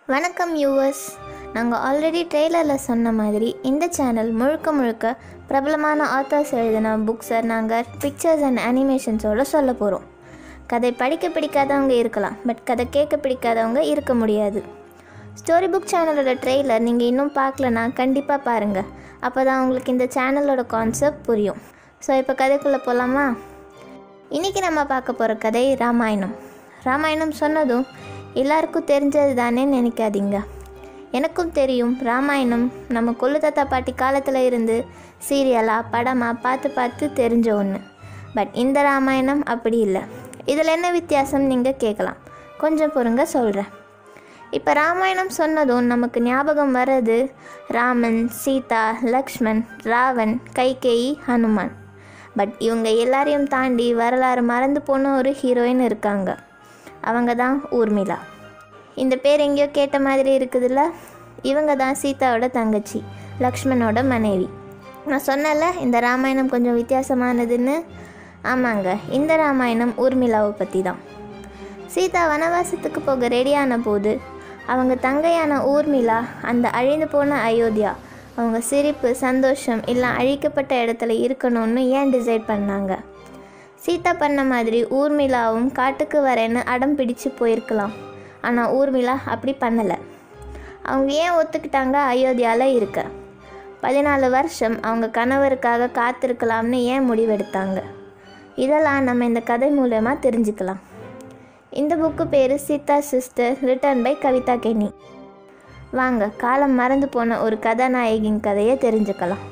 வணக்கம் யூவர்ஸ் நாங்கள் ஆல்ரெடி ட்ரெய்லரில் சொன்ன மாதிரி இந்த சேனல் முழுக்க முழுக்க பிரபலமான ஆத்தர்ஸ் எழுதின புக்ஸை நாங்கள் பிக்சர்ஸ் அண்ட் அனிமேஷன்ஸோடு சொல்ல போகிறோம் கதை படிக்க பிடிக்காதவங்க இருக்கலாம் பட் கதை கேட்க பிடிக்காதவங்க இருக்க முடியாது ஸ்டோரி புக் சேனலோட ட்ரெய்லர் நீங்கள் இன்னும் பார்க்கலனா கண்டிப்பாக பாருங்கள் அப்போ தான் உங்களுக்கு இந்த சேனலோட கான்செப்ட் புரியும் ஸோ இப்போ கதைக்குள்ளே போகலாமா இன்றைக்கி நம்ம பார்க்க போகிற கதை ராமாயணம் ராமாயணம் சொன்னதும் எல்லாருக்கும் தெரிஞ்சது தானே நினைக்காதீங்க எனக்கும் தெரியும் ராமாயணம் நம்ம கொள்ளு தாத்தா பாட்டி காலத்தில் இருந்து சீரியலாக படமாக பார்த்து பார்த்து தெரிஞ்ச ஒன்று பட் இந்த ராமாயணம் அப்படி இல்லை இதில் என்ன வித்தியாசம் நீங்கள் கேட்கலாம் கொஞ்சம் பொறுங்க சொல்கிறேன் இப்போ ராமாயணம் சொன்னதும் நமக்கு ஞாபகம் வர்றது ராமன் சீதா லக்ஷ்மண் ராவன் கைகேயி ஹனுமான் பட் இவங்க எல்லாரையும் தாண்டி வரலாறு மறந்து போன ஒரு ஹீரோயின் இருக்காங்க அவங்க தான் ஊர்மிளா இந்த பேர் எங்கேயோ கேட்ட மாதிரி இருக்குதுல்ல இவங்க தான் சீதாவோட தங்கச்சி லக்ஷ்மணோட மனைவி நான் சொன்னல இந்த ராமாயணம் கொஞ்சம் வித்தியாசமானதுன்னு ஆமாங்க இந்த ராமாயணம் ஊர்மிளாவை பற்றி தான் சீதா வனவாசத்துக்கு போக ரெடியான போது அவங்க தங்கையான ஊர்மிளா அந்த அழிந்து போன அயோத்தியா அவங்க சிரிப்பு சந்தோஷம் எல்லாம் அழிக்கப்பட்ட இடத்துல இருக்கணும்னு ஏன் டிசைட் பண்ணாங்க சீதா பண்ண மாதிரி ஊர்மிளாவும் காட்டுக்கு வரேன்னு அடம் பிடிச்சு போயிருக்கலாம் ஆனால் ஊர்மிளா அப்படி பண்ணலை அவங்க ஏன் ஒத்துக்கிட்டாங்க அயோத்தியாவில் இருக்க பதினாலு வருஷம் அவங்க கணவருக்காக காத்திருக்கலாம்னு ஏன் முடிவெடுத்தாங்க இதெல்லாம் நம்ம இந்த கதை மூலயமா தெரிஞ்சுக்கலாம் இந்த புக்கு பேர் Sita sister written by Kavita Kane வாங்க காலம் மறந்து போன ஒரு கதாநாயகின் கதையை தெரிஞ்சுக்கலாம்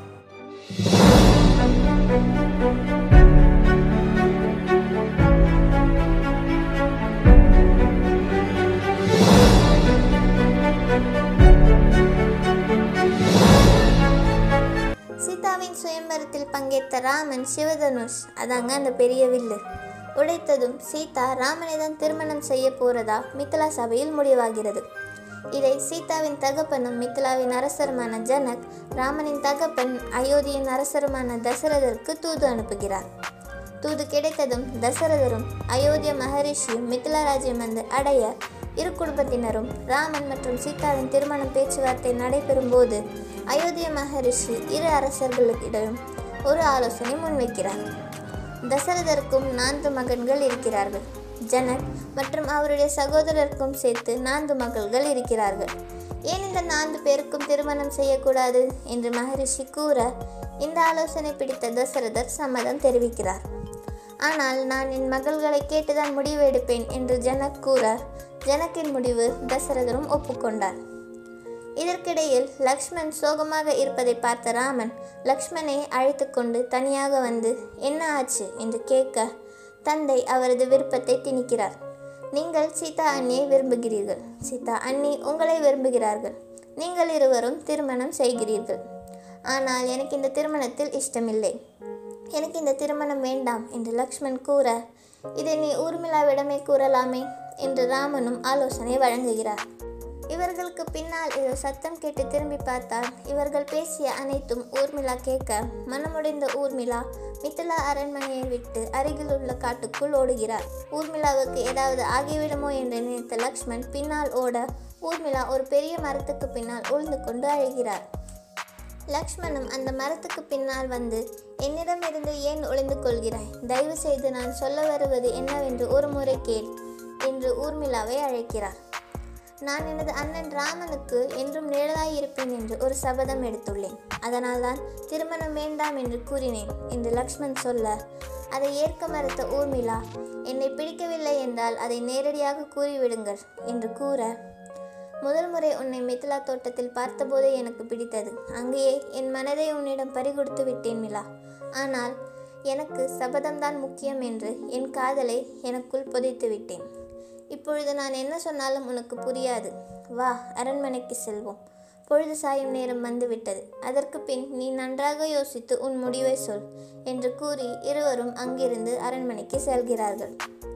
சீதாவின் சுயம்பரத்தில் பங்கேற்ற ராமன் சிவதனுஷ் அதாங்க அந்த பெரிய வில்லு உடைத்ததும் சீதா ராமனை தான் திருமணம் செய்ய போறதா மித்திலா சபையில் முடிவாகிறது இதை சீதாவின் தகப்பனும் மித்திலாவின் அரசருமான ஜனக் ராமனின் தகப்பன் அயோத்தியின் அரசருமான தசரதருக்கு தூது அனுப்புகிறார் தூது கிடைத்ததும் தசரதரும் அயோத்திய மகரிஷியும் மித்திலா ராஜ்யம் வந்து அடைய இரு குடும்பத்தினரும் ராமன் மற்றும் சீதாவின் திருமண பேச்சுவார்த்தை நடைபெறும் போது அயோத்திய மகரிஷி இரு அரசர்களிடம் ஒரு ஆலோசனை முன்வைக்கிறார் தசரதருக்கும் நான்கு மகன்கள் இருக்கிறார்கள் ஜனக் மற்றும் அவருடைய சகோதரருக்கும் சேர்த்து நான்கு மகள்கள் இருக்கிறார்கள் ஏன் இந்த நான்கு பேருக்கும் திருமணம் செய்யக்கூடாது என்று மகரிஷி கூற இந்த ஆலோசனை பிடித்த தசரதர் சம்மதம் தெரிவிக்கிறார் ஆனால் நான் என் மகள்களை கேட்டுதான் முடிவு எடுப்பேன் என்று ஜனக் கூற ஜனக்கின் முடிவு தசரதரும் ஒப்புக்கொண்டார் இதற்கிடையில் லக்ஷ்மண் சோகமாக இருப்பதை பார்த்த ராமன் லக்ஷ்மணை அழைத்து கொண்டு தனியாக வந்து என்ன ஆச்சு என்று கேட்க தந்தை அவரது விருப்பத்தை திணிக்கிறார் நீங்கள் சீதா அண்ணியை விரும்புகிறீர்கள் சீதா அண்ணி உங்களை விரும்புகிறார்கள் நீங்கள் இருவரும் திருமணம் செய்கிறீர்கள் ஆனால் எனக்கு இந்த திருமணத்தில் இஷ்டமில்லை எனக்கு இந்த திருமணம் வேண்டாம் என்று லக்ஷ்மண் கூற இதை நீ ஊர்மிளாவிடமே கூறலாமே என்று ராமனும் ஆலோசனை வழங்குகிறார் இவர்களுக்கு பின்னால் ஏதோ சத்தம் கேட்டு திரும்பி பார்த்தால் இவர்கள் பேசிய அனைத்தும் ஊர்மிளா கேட்க மனமுடைந்த ஊர்மிளா மித்திலா அரண்மனையை விட்டு அருகில் உள்ள காட்டுக்குள் ஓடுகிறார் ஊர்மிளாவுக்கு ஏதாவது ஆகிவிடுமோ என்று நினைத்த லக்ஷ்மண் பின்னால் ஓட ஊர்மிளா ஒரு பெரிய மரத்துக்கு பின்னால் உழுந்து கொண்டு அழுகிறார் லக்ஷ்மணும் அந்த மரத்துக்கு பின்னால் வந்து என்னிடமிருந்து ஏன் ஒளிந்து கொள்கிறாய் தயவு செய்து நான் சொல்ல வருவது என்னவென்று ஒரு முறை கேள் என்று ஊர்மிளாவை அழைக்கிறார் நான் எனது அண்ணன் ராமனுக்கு என்றும் நிழலாய் இருப்பேன் என்று ஒரு சபதம் எடுத்துள்ளேன் அதனால்தான் திருமணம் வேண்டாம் என்று கூறினேன் என்று லக்ஷ்மண் சொல்ல அதை ஏற்க மறுத்த ஊர்மிளா என்னை பிடிக்கவில்லை என்றால் அதை நேரடியாக கூறிவிடுங்கள் என்று கூற முதல் முறை உன்னை மிथिला தோட்டத்தில் பார்த்தபோதே எனக்கு பிடித்தது அங்கேயே என் மனதை உன்னிடம் பறிகொடுத்து விட்டேன் மிலா ஆனால் எனக்கு சபதம்தான் முக்கியம் என்று என் காதலை எனக்குள் புதைத்து விட்டேன் இப்பொழுது நான் என்ன சொன்னாலும் உனக்கு புரியாது வா அரண்மனைக்கு செல்வோம் பொழுது சாயும் நேரம் வந்துவிட்டது அதற்கு பின் நீ நன்றாக யோசித்து உன் முடிவை சொல் என்று கூறி இருவரும் அங்கிருந்து அரண்மனைக்கு செல்கிறார்கள்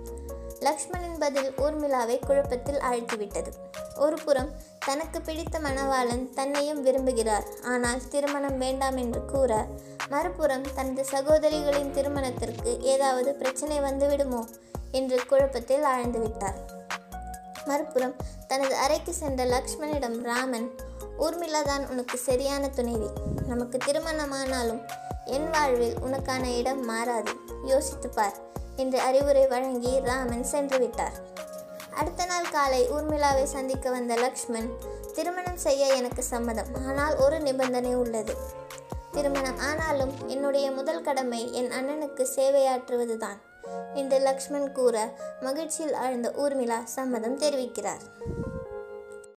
லக்ஷ்மணின் பதில் ஊர்மிளாவை குழப்பத்தில் ஆழ்த்திவிட்டது ஒரு புறம் தனக்கு பிடித்த மணவாளன் தன்னையும் விரும்புகிறார் ஆனால் திருமணம் வேண்டாம் என்று கூற மறுபுறம் தனது சகோதரிகளின் திருமணத்திற்கு ஏதாவது பிரச்சனை வந்துவிடுமோ என்று குழப்பத்தில் ஆழ்ந்து விட்டார் மறுபுறம் தனது அறைக்கு சென்ற லக்ஷ்மணிடம் ராமன் ஊர்மிளா தான் உனக்கு சரியான துணைவி நமக்கு திருமணமானாலும் என் வாழ்வில் உனக்கான இடம் மாறாது யோசித்துப் பார் என்று அறிவுரை வழங்கி ராமன் சென்று விட்டார் அடுத்த நாள் காலை ஊர்மிளாவை சந்திக்க வந்த லக்ஷ்மண் திருமணம் செய்ய எனக்கு சம்மதம் ஆனால் ஒரு நிபந்தனை உள்ளது திருமணம் ஆனாலும் என்னுடைய முதல் கடமை என் அண்ணனுக்கு சேவையாற்றுவதுதான் என்று லக்ஷ்மண் கூற மகிழ்ச்சியில் ஆழ்ந்த ஊர்மிளா சம்மதம் தெரிவிக்கிறார்